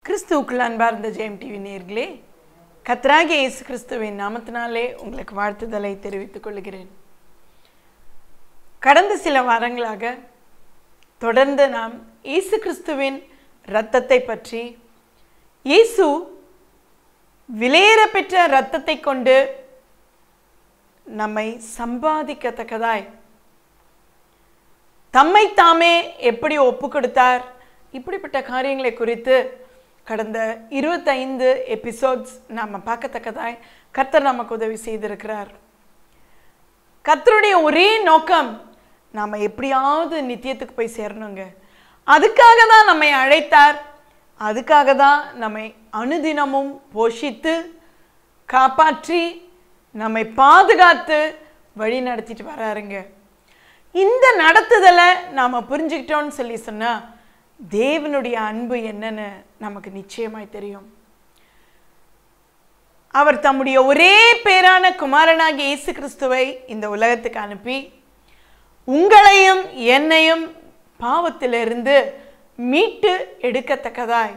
கிறிஸ்துவுக்குள் அன்பார்ந்த ஜெயம் டிவி நேர்களே கத்ராகிய இயேசு கிறிஸ்துவின் நாமத்தினாலே உங்களுக்கு வாழ்த்துதலை தெரிவித்துக் கொள்கிறேன் கடந்த சில வாரங்களாக தொடர்ந்து நாம் இயேசு கிறிஸ்துவின் இரத்தத்தை பற்றி இயேசு விலையேற பெற்ற இரத்தத்தை கொண்டு நம்மை சம்பாதிக்கத்தக்கதாய் தம்மை தாமே எப்படி ஒப்பு கொடுத்தார் இப்படிப்பட்ட காரியங்களை குறித்து கடந்த இருபத்தைந்து எபிசோட்ஸ் நாம் பார்க்கத்தக்கதாய் கர்த்தர் நமக்கு உதவி செய்திருக்கிறார் கர்த்தருடைய ஒரே நோக்கம் நாம் எப்படியாவது நித்தியத்துக்கு போய் சேரணுங்க அதுக்காக தான் நம்மை அழைத்தார் அதுக்காக தான் நம்மை அனுதினமும் போஷித்து காப்பாற்றி நம்மை பாதுகாத்து வழி நடத்திட்டு வராருங்க இந்த நடத்துதலை நாம் புரிஞ்சுக்கிட்டோம்னு சொல்லி சொன்னால் தேவனுடைய அன்பு என்னன்னு நமக்கு நிச்சயமாய் தெரியும் அவர் தம்முடைய ஒரே பேரான குமாரனாகிய இயேசு கிறிஸ்துவை இந்த உலகத்துக்கு அனுப்பி உங்களையும் என்னையும் பாவத்திலிருந்து மீட்டு எடுக்கத்தக்கதாய்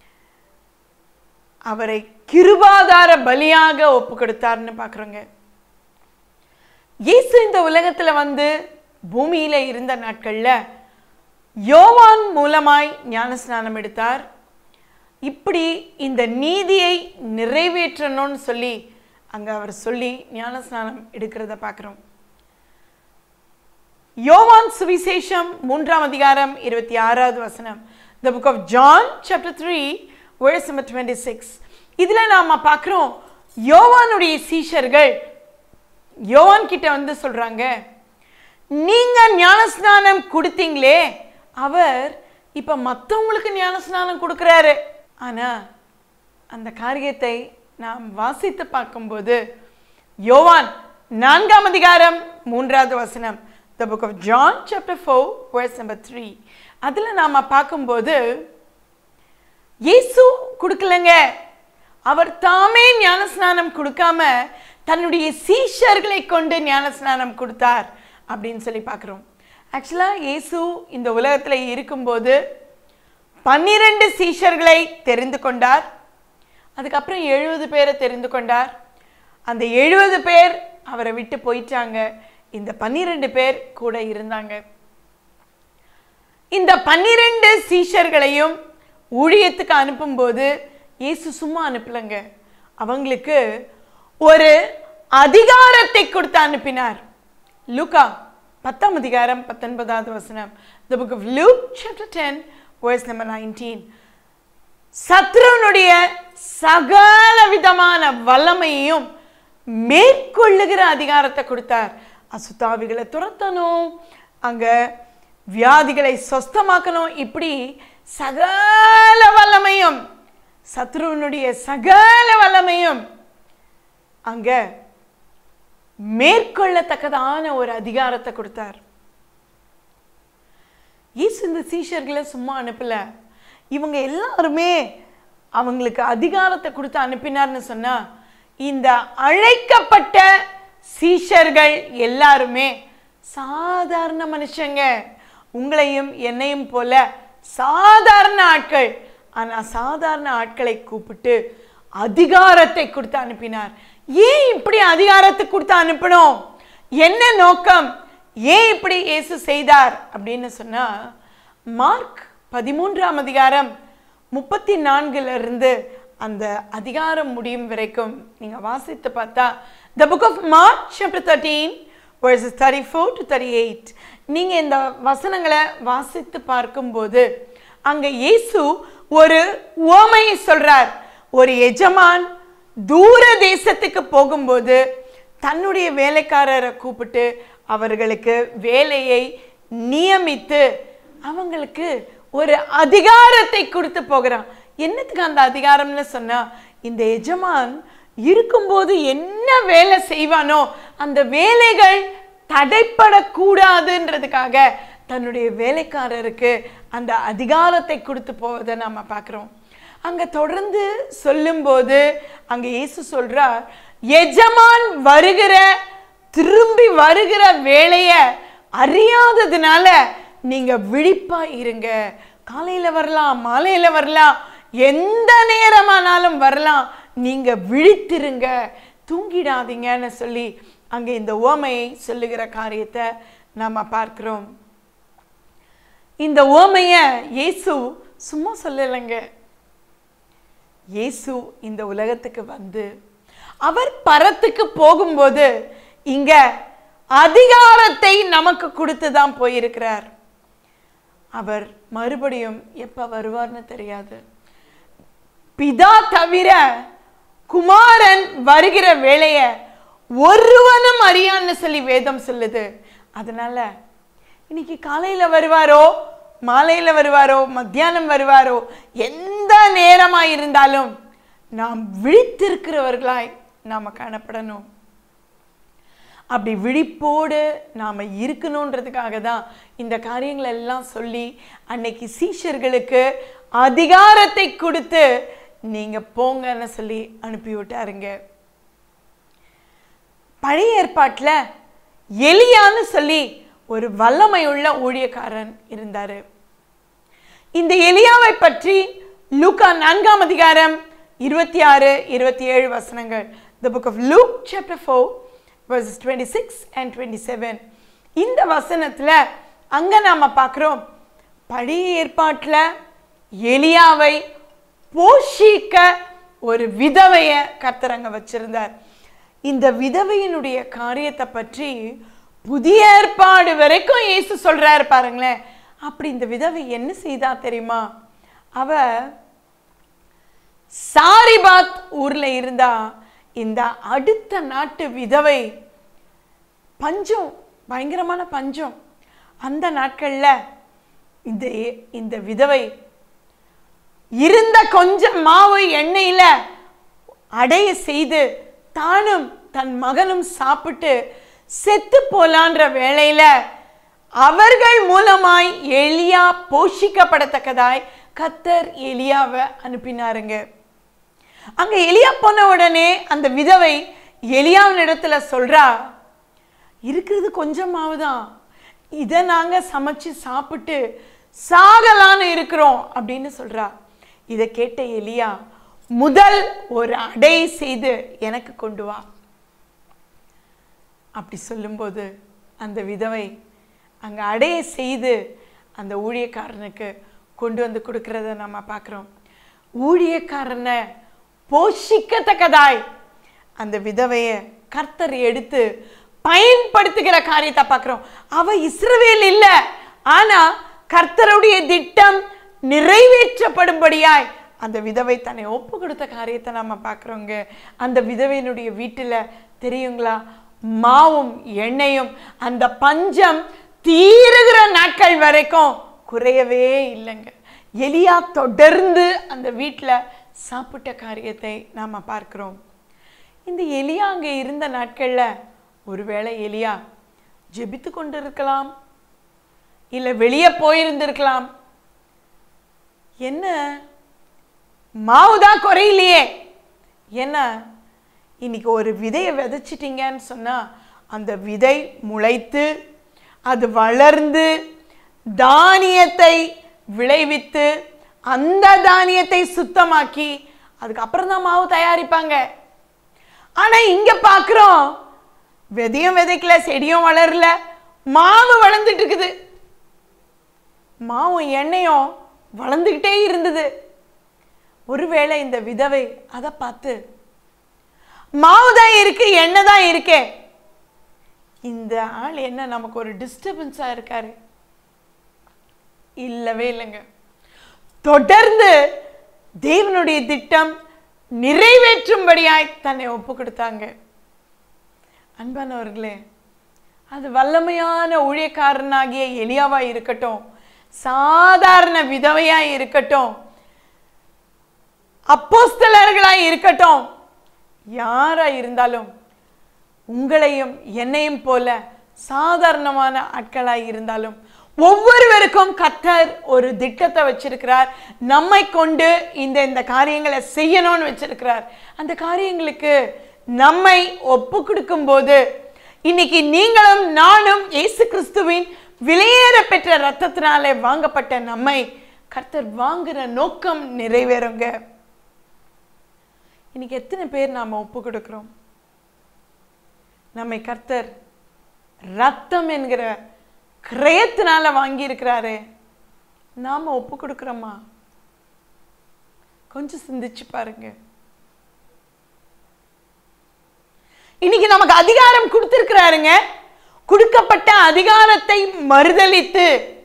அவரை கிருபாதார பலியாக ஒப்பு கொடுத்தார்னு பார்க்குறோங்க இயேசு இந்த உலகத்தில் வந்து பூமியில் இருந்த நாட்களில் யோவான் மூலமாய் ஞானஸ்நானம் எடுத்தார் இப்படி இந்த நீதியை நிறைவேற்றணும்னு சொல்லி அங்கே அவர் சொல்லி ஞானஸ்நானம் எடுக்கிறத பார்க்குறோம் யோவான் சுவிசேஷம் மூன்றாம் அதிகாரம் இருபத்தி ஆறாவது வசனம் the book of John chapter three verse number twenty six இதில் நாம் பார்க்குறோம் யோவானுடைய சீஷர்கள் யோவான் கிட்ட வந்து சொல்கிறாங்க நீங்கள் ஞானஸ்நானம் கொடுத்தீங்களே அவர் இப்போ மற்றவங்களுக்கு ஞானஸ்நானம் கொடுக்குறாரு ஆனால் அந்த காரியத்தை நாம் வாசித்து பார்க்கும்போது யோவான் நான்காம் அதிகாரம் மூன்றாவது வசனம் the book of John chapter four verse number three அதில் நாம் பார்க்கும்போது இயேசு கொடுக்கலங்க அவர் தாமே ஞானஸ்நானம் கொடுக்காம தன்னுடைய சீஷர்களை கொண்டு ஞானஸ்நானம் கொடுத்தார் அப்படின்னு சொல்லி பார்க்குறோம் ஆக்சுவலாக இயேசு இந்த உலகத்தில் இருக்கும்போது பன்னிரண்டு சீஷர்களை தெரிந்து கொண்டார் அதுக்கப்புறம் எழுபது பேரை தெரிந்து கொண்டார் அந்த எழுபது பேர் அவரை விட்டு போயிட்டாங்க இந்த பன்னிரெண்டு பேர் கூட இருந்தாங்க இந்த பன்னிரெண்டு சீஷர்களையும் ஊழியத்துக்கு அனுப்பும்போது இயேசு சும்மா அனுப்பலங்க அவங்களுக்கு ஒரு அதிகாரத்தை கொடுத்து அனுப்பினார் லூகா பத்தாம் அதிகாரம் பத்தொன்பதாவது வசனம் the book of Luke chapter ten verse number nineteen சத்ருவனுடைய சகல விதமான வல்லமையையும் மேற்கொள்ளுகிற அதிகாரத்தை கொடுத்தார் அசுத்தாவிகளை துரத்தணும் அங்கே வியாதிகளை சொஸ்தமாக்கணும் இப்படி சகல வல்லமையும் சத்ருவனுடைய சகல வல்லமையும் அங்க மேற்கொள்ளத்தக்கதான ஒரு அதிகாரத்தை கொடுத்தார் இயேசு இந்த சீஷர்களை சும்மா அனுப்பல இவங்க எல்லாருமே அவங்களுக்கு அதிகாரத்தை கொடுத்து அனுப்பினார்னு சொன்னா இந்த அழைக்கப்பட்ட சீஷர்கள் எல்லாருமே சாதாரண மனுஷங்க உங்களையும் என்னையும் போல சாதாரண ஆட்கள் ஆனால் சாதாரண ஆட்களை கூப்பிட்டு அதிகாரத்தை கொடுத்து அனுப்பினார் ஏன் இப்படி அதிகாரத்தை கொடுத்து அனுப்பணும் என்ன நோக்கம் ஏன் இப்படி இயேசு செய்தார் அப்படின்னு சொன்னா மார்க் பதிமூன்றாம் அதிகாரம் முப்பத்தி நான்குல இருந்து அந்த அதிகாரம் முடியும் வரைக்கும் நீங்க வாசித்து பார்த்தா the book of Mark chapter thirteen verses thirty four to thirty eight நீங்க இந்த வசனங்களை வாசித்து பார்க்கும்போது அங்க இயேசு ஒரு உவமையை சொல்றார் ஒரு எஜமான் தூர தேசத்துக்கு போகும்போது தன்னுடைய வேலைக்காரரை கூப்பிட்டு அவர்களுக்கு வேலையை நியமித்து அவங்களுக்கு ஒரு அதிகாரத்தை கொடுத்து போகிறான் என்னத்துக்கு அந்த அதிகாரம்னு சொன்னா இந்த எஜமான் இருக்கும்போது என்ன வேலை செய்வானோ அந்த வேலைகள் தடைப்படக்கூடாதுன்றதுக்காக தன்னுடைய வேலைக்காரருக்கு அந்த அதிகாரத்தை கொடுத்து போவதை நம்ம பார்க்குறோம் அங்க தொடர்ந்து சொல்லும்போது அங்க இயேசு சொல்றார் எஜமான் வருகிற திரும்பி வருகிற வேலைய அறியாததுனால நீங்க விழிப்பா இருங்க காலையில வரலாம் மாலையில வரலாம் எந்த நேரமானாலும் வரலாம் நீங்க விழித்திருங்க தூங்கிடாதீங்கன்னு சொல்லி அங்கே இந்த ஓமையை சொல்லுகிற காரியத்தை நாம பார்க்கிறோம் இந்த ஓமைய இயேசு சும்மா சொல்லலைங்க இயேசு இந்த உலகத்துக்கு வந்து அவர் பரத்துக்கு போகும்போது இங்க அதிகாரத்தை நமக்கு கொடுத்து தான் போயிருக்கிறார் அவர் மறுபடியும் எப்ப வருவார்னு தெரியாது பிதா தவிர குமாரன் வருகிற வேலைய ஒருவனும் அறியான்னு சொல்லி வேதம் சொல்லுது அதனால இன்னைக்கு காலையில வருவாரோ மாலையில வருவாரோ மத்தியானம் வருவாரோ எந்த நேரமா இருந்தாலும் நாம் விழித்திருக்கிறவர்களாய் நாம காணப்படணும் அப்படி விழிப்போடு நாம் இருக்கணுன்றதுக்காக தான் இந்த காரியங்கள் எல்லாம் சொல்லி அன்னைக்கு சீஷர்களுக்கு அதிகாரத்தை கொடுத்து நீங்கள் போங்கன்னு சொல்லி அனுப்பி விட்டாருங்க பழைய ஏற்பாட்டில் எலியான்னு சொல்லி ஒரு வல்லமையுள்ள ஊழியக்காரன் இருந்தார் இந்த எலியாவை பற்றி லூக்கா நான்காம் அதிகாரம் இருபத்தி ஆறு இருபத்தி ஏழு வசனங்கள் the book of Luke chapter four verses twenty six and twenty seven இந்த வசனத்தில் அங்கே நாம் பார்க்குறோம் பழைய ஏற்பாட்டில் எலியாவை போஷிக்க ஒரு விதவையை கர்த்தர் அங்கே வச்சிருந்தார் இந்த விதவையினுடைய காரியத்தை பற்றி புதிய ஏற்பாடு வரைக்கும் இயேசு சொல்றாரு பாருங்களேன் அப்படி இந்த விதவை என்ன செய்தா தெரியுமா அவ சாரிபாத் ஊர்ல இருந்தா இந்த அடுத்த நாட்டு விதவை பஞ்சம் பயங்கரமான பஞ்சம் அந்த நாட்கள்ல இந்த இந்த விதவை இருந்த கொஞ்சம் மாவு எண்ணெயில அடைய செய்து தானும் தன் மகனும் சாப்பிட்டு செத்து போலான்ற வேளையில அவர்கள் மூலமாய் எலியா போஷிக்கப்படத்தக்கதாய் கத்தர் எலியாவை அனுப்பினாருங்க அங்க எலியா போன உடனே அந்த விதவை எலியாவின் இடத்துல சொல்றா இருக்கிறது கொஞ்சம் மாவு தான் இதை நாங்க சமைச்சு சாப்பிட்டு சாகலான்னு இருக்கிறோம் அப்படின்னு சொல்றா இதை கேட்ட எலியா முதல் ஒரு அடை செய்து எனக்கு கொண்டு வா அப்படி சொல்லும்போது அந்த விதவை அங்கே அடைய செய்து அந்த ஊழியக்காரனுக்கு கொண்டு வந்து கொடுக்கறத நம்ம பார்க்குறோம் ஊழியக்காரனை போஷிக்கத்தக்கதாய் அந்த விதவையை கர்த்தர் எடுத்து பயன்படுத்துகிற காரியத்தை பார்க்குறோம் அவ இஸ்ரவேல் இல்லை ஆனா கர்த்தருடைய திட்டம் நிறைவேற்றப்படும்படியாய் அந்த விதவை தன்னை ஒப்பு கொடுத்த காரியத்தை நாம பார்க்குறோங்க அந்த விதவையினுடைய வீட்டில் தெரியுங்களா மாவும் எண்ணெயும் அந்த பஞ்சம் தீருகிற நாட்கள் வரைக்கும் குறையவே இல்லைங்க எலியா தொடர்ந்து அந்த வீட்டில் சாப்பிட்ட காரியத்தை நாம் பார்க்கிறோம் இந்த எலியா அங்கே இருந்த நாட்களில் ஒருவேளை எலியா ஜெபித்து கொண்டு இருக்கலாம் இல்லை வெளியே போயிருந்திருக்கலாம் என்ன மாவுதான் குறையிலையே என்ன இன்னைக்கு ஒரு விதையை விதைச்சிட்டிங்கன்னு சொன்னால் அந்த விதை முளைத்து அது வளர்ந்து தானியத்தை விளைவித்து அந்த தானியத்தை சுத்தமாக்கி அதுக்கப்புறம் தான் மாவு தயாரிப்பாங்க ஆனால் இங்கே பார்க்குறோம் விதையும் விதைக்கல செடியும் வளரல மாவு வளர்ந்துட்டு இருக்குது மாவும் எண்ணெயும் வளர்ந்துக்கிட்டே இருந்தது ஒருவேளை இந்த விதவை அதை பார்த்து மாவு தான் இருக்கு எண்ணெய் தான் இருக்கே இந்த ஆள் என்ன நமக்கு ஒரு டிஸ்டர்பன்ஸாக இருக்காரு இல்லவே இல்லைங்க தொடர்ந்து தேவனுடைய திட்டம் நிறைவேற்றும்படியாய் தன்னை ஒப்பு கொடுத்தாங்க அன்பானவர்களே அது வல்லமையான ஊழியக்காரனாகிய எலியாவா இருக்கட்டும் சாதாரண விதவையா இருக்கட்டும் அப்போஸ்தலர்களாய் இருக்கட்டும் யாரா இருந்தாலும் உங்களையும் என்னையும் போல சாதாரணமான ஆட்களாய் இருந்தாலும் ஒவ்வொருவருக்கும் கத்தர் ஒரு திட்டத்தை வச்சிருக்கிறார் நம்மை கொண்டு இந்த இந்த காரியங்களை செய்யணும்னு வச்சிருக்கிறார் அந்த காரியங்களுக்கு நம்மை ஒப்பு கொடுக்கும்போது இன்னைக்கு நீங்களும் நானும் இயேசு கிறிஸ்துவின் விலையேற பெற்ற ரத்தத்தினாலே வாங்கப்பட்ட நம்மை கர்த்தர் வாங்குற நோக்கம் நிறைவேறுங்க இன்னைக்கு எத்தனை பேர் நாம ஒப்பு கொடுக்கிறோம் நம்மை கர்த்தர் ரத்தம் என்கிற கிரயத்தினால வாங்கி இருக்கிறாரு நாம ஒப்பு கொடுக்கிறோமா கொஞ்சம் சிந்திச்சு பாருங்க இன்னைக்கு நமக்கு அதிகாரம் கொடுத்திருக்கிறாருங்க கொடுக்கப்பட்ட அதிகாரத்தை மறுதலித்து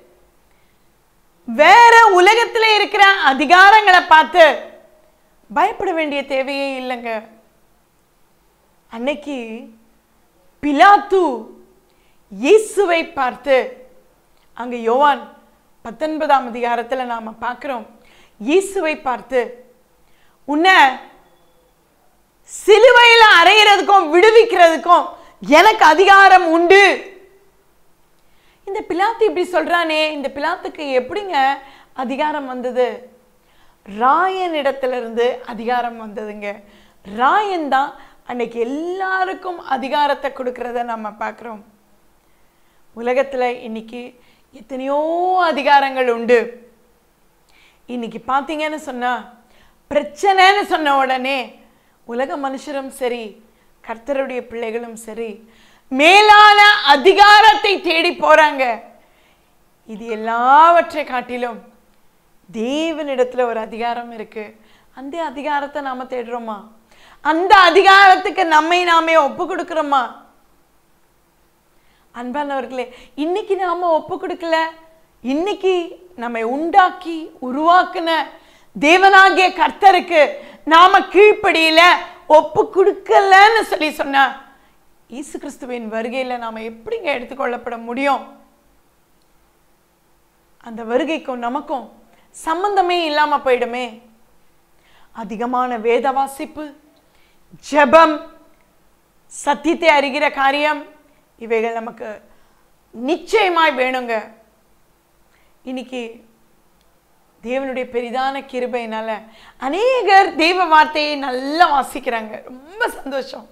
வேற உலகத்துல இருக்கிற அதிகாரங்களை பார்த்து பயப்பட வேண்டிய தேவையே இல்லைங்க அன்னைக்கு பிலாத்து இயேசுவை பார்த்து அங்க யோவான் பத்தொன்பதாம் அதிகாரத்துல நாம பார்க்கிறோம் இயேசுவை பார்த்து உன்னை சிலுவையில் அறையிறதுக்கும் விடுவிக்கிறதுக்கும் எனக்கு அதிகாரம் உண்டு இந்த பிலாத்து இப்படி சொல்றானே இந்த பிலாத்துக்கு எப்படிங்க அதிகாரம் வந்தது ராயன் இடத்திலிருந்து அதிகாரம் வந்ததுங்க ராயன் தான் அன்னைக்கு எல்லாருக்கும் அதிகாரத்தை கொடுக்கறத நம்ம பார்க்குறோம் உலகத்துல இன்னைக்கு எத்தனையோ அதிகாரங்கள் உண்டு இன்னைக்கு பார்த்தீங்கன்னு சொன்னா பிரச்சனைன்னு சொன்ன உடனே உலக மனுஷரும் சரி கர்த்தருடைய பிள்ளைகளும் சரி மேலான அதிகாரத்தை தேடி போறாங்க இது எல்லாவற்றை காட்டிலும் தேவனிடத்துல ஒரு அதிகாரம் இருக்கு அந்த அதிகாரத்தை நாம தேடுறோமா அந்த அதிகாரத்துக்கு நம்மை நாமே ஒப்பு கொடுக்கிறோமா அன்பானவர்களே இன்னைக்கு நாம ஒப்பு கொடுக்கல இன்னைக்கு நம்மை உண்டாக்கி உருவாக்குன தேவனாகிய கர்த்தருக்கு நாம கீழ்ப்படியில ஒப்பு கொடுக்கலன்னு சொல்லி சொன்னா இயேசு கிறிஸ்துவின் வருகையில நாம எப்படிங்க எடுத்துக்கொள்ளப்பட முடியும் அந்த வருகைக்கும் நமக்கும் சம்பந்தமே இல்லாம போயிடுமே அதிகமான வேத வாசிப்பு ஜெபம் சத்தியத்தை அறிகிற காரியம் இவைகள் நமக்கு நிச்சயமாய் வேணுங்க இன்னைக்கு தேவனுடைய பெரிதான கிருபையினால அநேகர் தெய்வ வார்த்தையை நல்லா வாசிக்கிறாங்க ரொம்ப சந்தோஷம்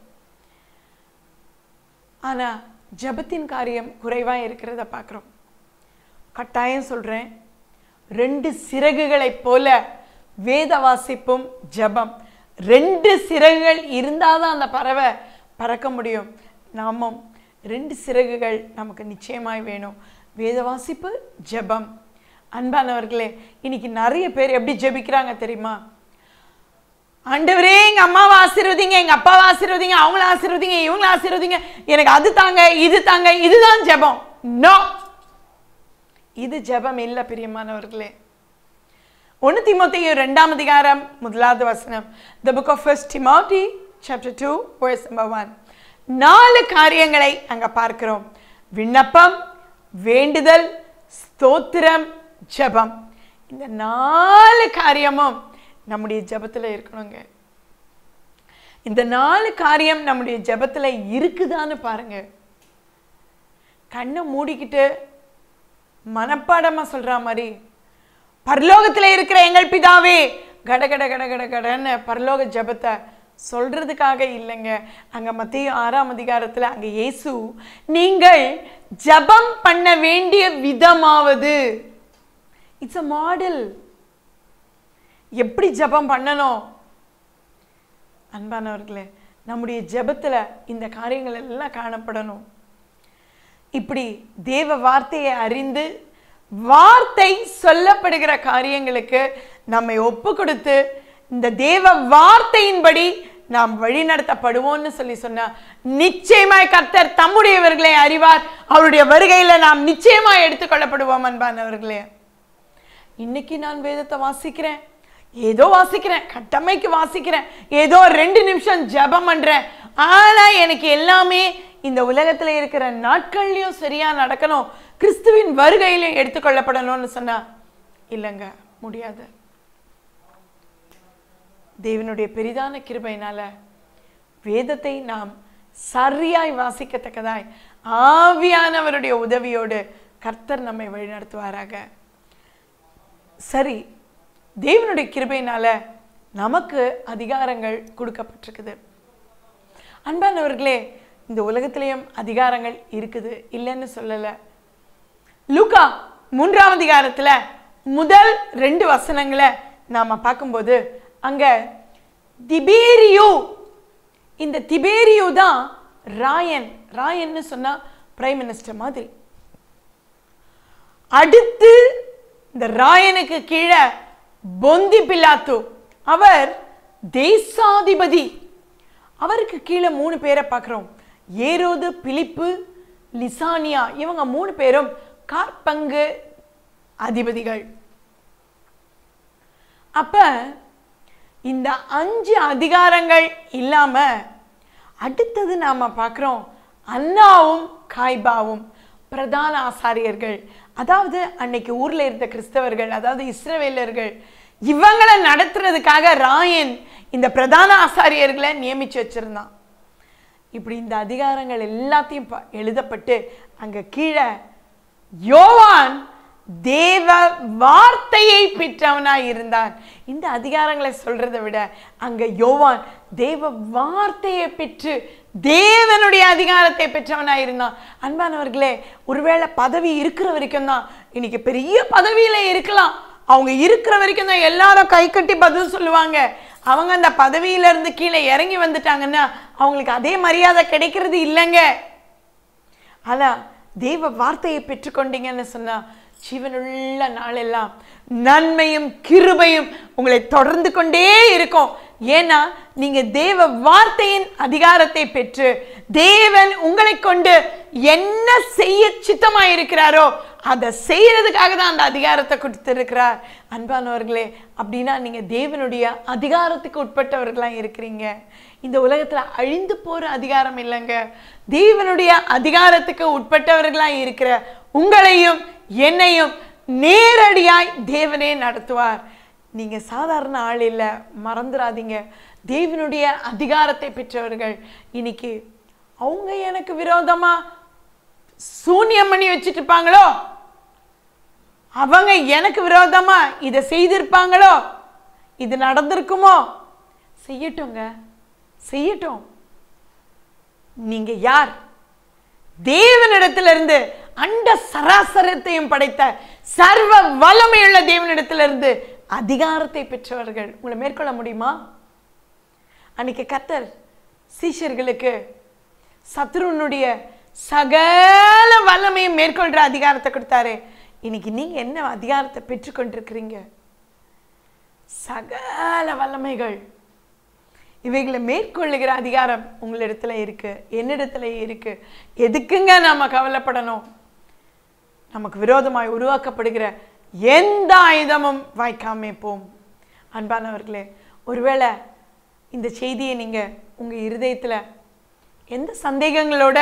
ஆனா ஜெபத்தின் காரியம் குறைவா இருக்கிறத பார்க்குறோம் கட்டாயம் சொல்றேன் ரெண்டு சிறகுகளைப் போல வேத வாசிப்பும் ஜெபம் ரெண்டு சிறகுகள் இருந்தாதான் அந்த பறவை பறக்க முடியும் நாமும் ரெண்டு சிறகுகள் நமக்கு நிச்சயமாய் வேணும் வேத வாசிப்பு ஜெபம் அன்பானவர்களே இன்னைக்கு நிறைய பேர் எப்படி ஜெபிக்கிறாங்க தெரியுமா ஆண்டவரே எங்க அம்மாவை ஆசீர்வதிங்க எங்க அப்பாவை ஆசீர்வதிங்க அவங்கள ஆசீர்வதிங்க இவங்கள ஆசீர்வதிங்க எனக்கு அது தாங்க இது தாங்க இதுதான் ஜெபம் நோ இது ஜெபம் இல்லை பிரியமானவர்களே ஒன்று திமோத்தேயு ரெண்டாம் அதிகாரம் முதலாவது வசனம் the book of first Timothy chapter two verse number one நாலு காரியங்களை அங்க பார்க்கிறோம் விண்ணப்பம் வேண்டுதல் ஸ்தோத்திரம் ஜெபம் இந்த நாலு காரியமும் நம்முடைய ஜெபத்துல இருக்கணுங்க இந்த நாலு காரியம் நம்முடைய ஜெபத்துல இருக்குதான்னு பாருங்க கண்ணை மூடிக்கிட்டு மனப்பாடமா சொல்ற மாதிரி பரலோகத்துல இருக்கிற எங்கள் பிதாவே கட கட கட கட கடன்னு பரலோக ஜெபத்தை சொல்றதுக்காக இல்லைங்க அங்க மத்திய ஆறாம் அதிகாரத்துல அங்க இயேசு நீங்கள் ஜெபம் பண்ண வேண்டிய விதமாவது இட்ஸ் அ மாடல் எப்படி ஜெபம் பண்ணணும் அன்பானவர்களே நம்முடைய ஜெபத்துல இந்த காரியங்கள் எல்லாம் காணப்படணும் இப்படி தேவ வார்த்தையை அறிந்து வார்த்தை சொல்லப்படுகிற காரியங்களுக்கு நம்மை ஒப்பு கொடுத்து இந்த தேவ வார்த்தையின்படி நாம் வழிநடத்தப்படுவோம்னு சொல்லி சொன்னா நிச்சயமாய் கர்த்தர் தம்முடையவர்களை அறிவார் அவருடைய வருகையில நாம் நிச்சயமாய் எடுத்துக்கொள்ளப்படுவோம் அன்பானவர்களே இன்னைக்கு நான் வேதத்தை வாசிக்கிறேன் ஏதோ வாசிக்கிறேன் கட்டமைக்கு வாசிக்கிறேன் ஏதோ ரெண்டு நிமிஷம் ஜெபம் பண்றேன் ஆனா எனக்கு எல்லாமே இந்த உலகத்துல இருக்கிற நாட்கள்லயும் சரியா நடக்கணும் கிறிஸ்துவின் வருகையிலும் எடுத்துக்கொள்ளப்படணும்னு சொன்னா இல்லைங்க முடியாது தேவனுடைய பெரிதான கிருபையினால வேதத்தை நாம் சரியாய் வாசிக்கத்தக்கதாய் ஆவியானவருடைய உதவியோடு கர்த்தர் நம்மை வழிநடத்துவாராக சரி தேவனுடைய கிருபையினால நமக்கு அதிகாரங்கள் கொடுக்கப்பட்டிருக்குது அன்பானவர்களே இந்த உலகத்திலையும் அதிகாரங்கள் இருக்குது இல்லைன்னு சொல்லலை லூக்கா மூன்றாம் அதிகாரத்துல முதல் ரெண்டு வசனங்களை நாம பார்க்கும்போது அங்க திபேரியு இந்த திபேரியு தான் ராயன் ராயன்னு சொன்னா பிரைம் மினிஸ்டர் மாதிரி அடுத்து இந்த ராயனுக்கு கீழே பொந்தி பிலாத்து அவர் தேசாதிபதி அவருக்கு கீழே மூணு பேரை பார்க்குறோம் ஏரோது பிலிப்பு லிசானியா இவங்க மூணு பேரும் காற்பங்கு அதிபதிகள் அப்ப இந்த அஞ்சு அதிகாரங்கள் இல்லாம அடுத்தது நாம பார்க்குறோம் அண்ணாவும் காய்பாவும் பிரதான ஆசாரியர்கள் அதாவது அன்னைக்கு ஊர்ல இருந்த கிறிஸ்தவர்கள் அதாவது இஸ்ரவேலர்கள் இவங்களை நடத்துறதுக்காக ராயன் இந்த பிரதான ஆசாரியர்களை நியமிச்சு வச்சிருந்தான் இப்படி இந்த அதிகாரங்கள் எல்லாத்தையும் ப- எழுதப்பட்டு அங்க கீழே யோவான் தேவ வார்த்தையை பெற்றவனாய் இருந்தான் இந்த அதிகாரங்களை சொல்றதை விட அங்க யோவான் தேவ வார்த்தையை பெற்று தேவனுடைய அதிகாரத்தை பெற்றவனாய் இருந்தான் அன்பானவர்களே ஒருவேளை பதவி இருக்கிற வரைக்கும் தான் இன்னைக்கு பெரிய பதவியில இருக்கலாம் அவங்க இருக்கிற வரைக்கும் தான் எல்லாரும் கை கட்டி பதில் சொல்லுவாங்க அவங்க அந்த பதவியில இருந்து கீழே இறங்கி வந்துட்டாங்கன்னா அவங்களுக்கு அதே மரியாதை கிடைக்கிறது இல்லைங்க ஆனா தெய்வ வார்த்தையை பெற்றுக்கொண்டீங்கன்னு சொன்னா ஜீவனுள்ள நாளெல்லாம் நன்மையும் கிருபையும் உங்களை தொடர்ந்து கொண்டே இருக்கும் ஏன்னா நீங்க தேவ வார்த்தையின் அதிகாரத்தை பெற்று தேவன் உங்களை கொண்டு என்ன செய்ய சித்தமா இருக்கிறாரோ அதை செய்யறதுக்காக தான் அந்த அதிகாரத்தை கொடுத்திருக்கிறார் அன்பானவர்களே அப்படின்னா நீங்க தேவனுடைய அதிகாரத்துக்கு உட்பட்டவர்களா இருக்கிறீங்க இந்த உலகத்துல அழிந்து போற அதிகாரம் இல்லைங்க தேவனுடைய அதிகாரத்துக்கு உட்பட்டவர்களா இருக்கிற உங்களையும் என்னையும் நேரடியாய் தேவனே நடத்துவார் நீங்க சாதாரண ஆள் இல்லை மறந்துடாதீங்க தேவனுடைய அதிகாரத்தை பெற்றவர்கள் இன்னைக்கு அவங்க எனக்கு விரோதமா சூனியம் பண்ணி வச்சுட்டு இருப்பாங்களோ அவங்க எனக்கு விரோதமா இதை செய்திருப்பாங்களோ இது நடந்திருக்குமோ செய்யட்டுங்க செய்யட்டும் நீங்க யார் தேவனிடத்திலிருந்து அண்ட சராசரத்தையும் படைத்த சர்வ வல்லமையுள்ள தேவனிடத்திலிருந்து அதிகாரத்தை பெற்றவர்கள் உங்களை மேற்கொள்ள முடியுமா அன்னைக்கு கத்தர் சீஷர்களுக்கு சத்ருனுடைய சகல வல்லமையும் மேற்கொள்ற அதிகாரத்தை கொடுத்தாரு இன்னைக்கு நீங்க என்ன அதிகாரத்தை பெற்றுக்கொண்டிருக்கிறீங்க சகல வல்லமைகள் இவைகளை மேற்கொள்ளுகிற அதிகாரம் உங்களிடத்துல இருக்கு என்னிடத்துல இருக்கு எதுக்குங்க நாம கவலைப்படணும் நமக்கு விரோதமாய் உருவாக்கப்படுகிற எந்த ஆயுதமும் வாய்க்காமே போம் அன்பானவர்களே ஒருவேளை இந்த செய்தியை நீங்க உங்க இருதயத்துல எந்த சந்தேகங்களோட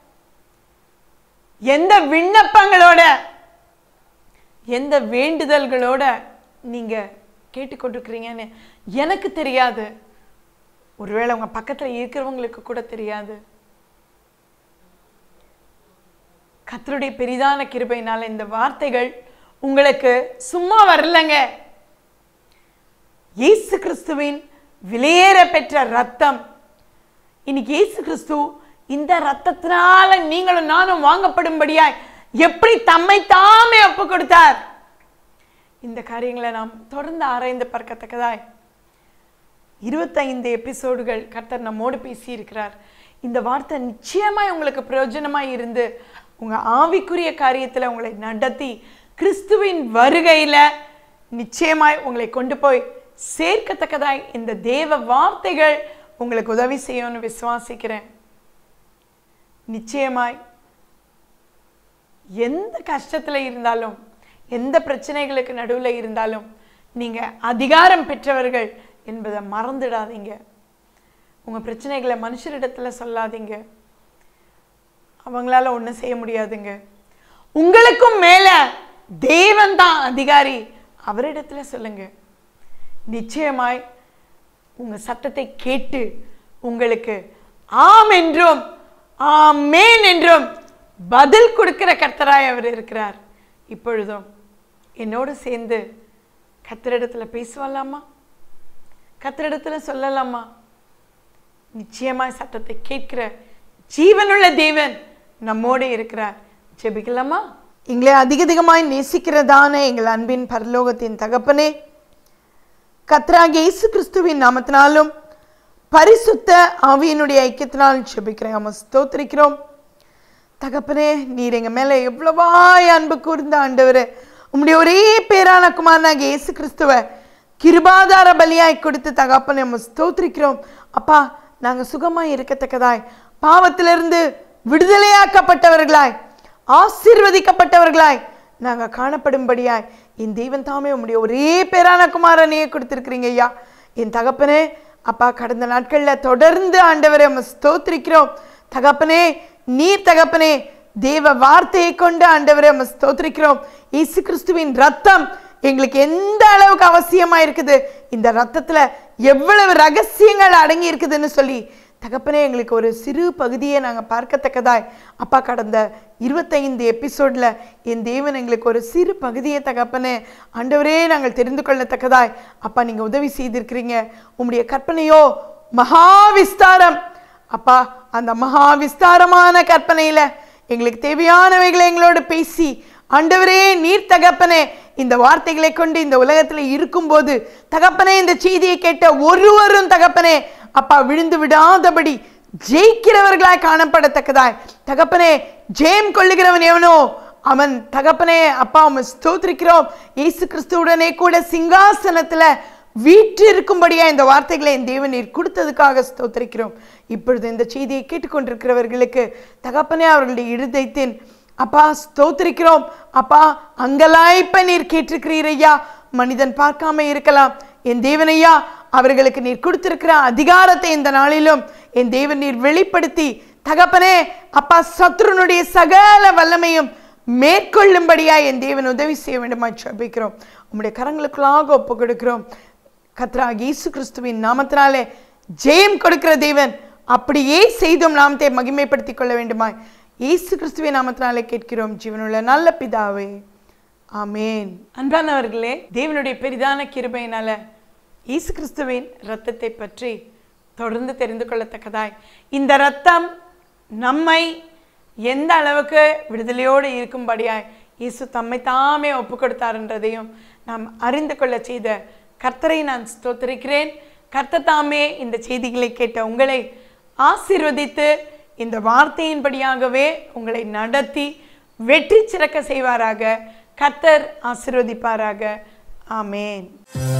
எந்த விண்ணப்பங்களோட எந்த வேண்டுதல்களோட நீங்க கேட்டுக்கொண்டிருக்கிறீங்கன்னு எனக்கு தெரியாது ஒருவேளை உங்க பக்கத்துல இருக்கிறவங்களுக்கு கூட தெரியாது கர்த்தருடைய பெரிதான கிருபையினால இந்த வார்த்தைகள் உங்களுக்கு சும்மா வரலங்க இயேசு கிறிஸ்துவின் விலையேற பெற்ற ரத்தம் இன்னைக்கு இயேசு கிறிஸ்து இந்த ரத்தத்தினால நீங்களும் நானும் வாங்கப்படும்படியாய் எப்படி தம்மை தாமே ஒப்பு கொடுத்தார் இந்த காரியங்களை நாம் தொடர்ந்து ஆராய்ந்து பார்க்கத்தக்கதாய் இருபத்தைந்து எபிசோடுகள் கர்த்தர் நம்மோடு பேசி இருக்கிறார் இந்த வார்த்தை நிச்சயமாய் உங்களுக்கு பிரயோஜனமாய் இருந்து உங்க ஆவிக்குரிய காரியத்துல உங்களை நடத்தி கிறிஸ்துவின் வருகையில நிச்சயமாய் உங்களை கொண்டு போய் சேர்க்கத்தக்கதாய் இந்த தேவ வார்த்தைகள் உங்களுக்கு உதவி செய்யும்னு விசுவாசிக்கிறேன் நிச்சயமாய் எந்த கஷ்டத்துல இருந்தாலும் எந்த பிரச்சனைகளுக்கு நடுவுல இருந்தாலும் நீங்க அதிகாரம் பெற்றவர்கள் என்பதை மறந்துடாதீங்க உங்க பிரச்சனைகளை மனுஷரிடத்துல சொல்லாதீங்க அவங்களால ஒண்ணும் செய்ய முடியாதுங்க உங்களுக்கும் மேல தேவன் தான் அதிகாரி அவரிடத்துல சொல்லுங்க நிச்சயமாய் உங்க சத்தத்தை கேட்டு உங்களுக்கு ஆம் என்றும் ஆமேன் என்றும் பதில் கொடுக்கிற கர்த்தராய் அவர் இருக்கிறார் இப்பொழுதும் என்னோடு சேர்ந்து கர்த்தரிடத்துல பேசுவலாமா கர்த்தரிடத்துல சொல்லலாமா நிச்சயமாய் சத்தத்தை கேட்கிற ஜீவனுள்ள தேவன் நம்மோடு இருக்கிறார் ஜெபிக்கலாமா எங்களை அதிக அதிகமாய் நேசிக்கிறதான எங்கள் அன்பின் பரலோகத்தின் தகப்பனே கத்ராக இயேசு கிறிஸ்துவின் நாமத்தினாலும் பரிசுத்த ஆவியினுடைய ஐக்கியத்தினாலும் செபிக்கிறேன் நம்ம ஸ்தோத்திரிக்கிறோம் தகப்பனே நீர் எங்க மேல எவ்வளவாய் அன்பு கூர்ந்த ஆண்டவரே உம்முடைய ஒரே பேரான குமாரனாக இயேசு கிறிஸ்துவ கிருபாதார பலியாய் கொடுத்து தகப்பனை நம்ம ஸ்தோத்திரிக்கிறோம் அப்பா நாங்க சுகமாய் இருக்கத்தக்கதாய் பாவத்திலிருந்து விடுதலையாக்கப்பட்டவர்களாய் ஆசீர்வதிக்கப்பட்டவர்களாய் நாங்க காணப்படும்படியாய் என் தெய்வன் தாமே உம்முடைய ஒரே பேரான குமாரனையே கொடுத்திருக்கிறீங்க ஐயா என் தகப்பனே அப்பா கடந்த நாட்கள்ல தொடர்ந்து ஆண்டவரை நம்ம ஸ்தோத்திரிக்கிறோம் தகப்பனே நீர் தகப்பனே தேவ வார்த்தையை கொண்டு ஆண்டவரை நம்ம ஸ்தோத்திரிக்கிறோம் இயேசு கிறிஸ்துவின் ரத்தம் எங்களுக்கு எந்த அளவுக்கு அவசியமா இருக்குது இந்த ரத்தத்துல எவ்வளவு ரகசியங்கள் அடங்கி இருக்குதுன்னு சொல்லி தகப்பனே எங்களுக்கு ஒரு சிறு பகுதியை நாங்கள் பார்க்கத்தக்கதாய் அப்பா கடந்த இருபத்தைந்து எபிசோடில் என் தேவன் எங்களுக்கு ஒரு சிறு பகுதியை தகப்பனே ஆண்டவரே நாங்கள் தெரிந்து கொள்ளத்தக்கதாய் அப்பா நீங்கள் உதவி செய்திருக்கிறீங்க உம்முடைய கற்பனையோ மகா விஸ்தாரம் அப்பா அந்த மகா விஸ்தாரமான கற்பனையில் எங்களுக்கு தேவையானவைகளை எங்களோடு பேசி ஆண்டவரே நீர் தகப்பனே இந்த வார்த்தைகளை கொண்டு இந்த உலகத்தில் இருக்கும்போது தகப்பனே இந்த செய்தியை கேட்ட ஒருவரும் தகப்பனே அப்பா விழுந்து விடாதபடி ஜெயிக்கிறவர்களாய் காணப்படத்தக்கதாய் தகப்பனே ஜெயம் கொள்ளுகிறவன் எவனோ அவன் தகப்பனே அப்பா அவன் ஸ்தோத்திரிக்கிறோம் இயேசு கிறிஸ்துவுடனே கூட சிங்காசனத்துல வீற்று இருக்கும்படியா இந்த வார்த்தைகளை என் தேவன் நீர் கொடுத்ததுக்காக ஸ்தோத்திரிக்கிறோம் இப்பொழுது இந்த செய்தியை கேட்டுக்கொண்டிருக்கிறவர்களுக்கு தகப்பனே அவர்களுடைய இருதயத்தின் அப்பா ஸ்தோத்திரிக்கிறோம் அப்பா அங்கலாய்ப்ப நீர் கேட்டிருக்கிறீர் ஐயா மனிதன் பார்க்காம இருக்கலாம் என் தேவனையா அவர்களுக்கு நீர் கொடுத்திருக்கிற அதிகாரத்தை இந்த நாளிலும் என் தேவன் நீர் வெளிப்படுத்தி தகப்பனே அப்பா சத்ருனுடைய சகல வல்லமையும் மேற்கொள்ளும்படியா என் தேவன் உதவி செய்ய வேண்டுமா ஜெபிக்கிறோம் உம்முடைய கரங்களுக்குள்ளாக ஒப்பு கொடுக்கிறோம் கத்ரா இயேசு கிறிஸ்துவின் நாமத்தினாலே ஜெயம் கொடுக்கிற தேவன் அப்படியே செய்தும் நாமத்தை மகிமைப்படுத்திக் கொள்ள வேண்டுமாய் இயேசு கிறிஸ்துவின் நாமத்தினாலே கேட்கிறோம் ஜீவனுள்ள நல்ல பிதாவே ஆமேன் அன்பானவர்களே தேவனுடைய பெரிதான கிருபையினால இயேசு கிறிஸ்துவின் இரத்தத்தை பற்றி தொடர்ந்து தெரிந்து கொள்ளத்தக்கதாய் இந்த இரத்தம் நம்மை எந்த அளவுக்கு விடுதலையோடு இருக்கும்படியாய் இயேசு தம்மை தாமே ஒப்பு கொடுத்தார்ன்றதையும் நாம் அறிந்து கொள்ள செய்த கர்த்தரை நான் ஸ்தோத்திரிக்கிறேன் கர்த்தர் தாமே இந்த செய்திகளை கேட்ட உங்களை ஆசீர்வதித்து இந்த வார்த்தையின்படியாகவே உங்களை நடத்தி வெற்றி சிறக்க செய்வாராக கர்த்தர் ஆசீர்வதிப்பாராக ஆமேன்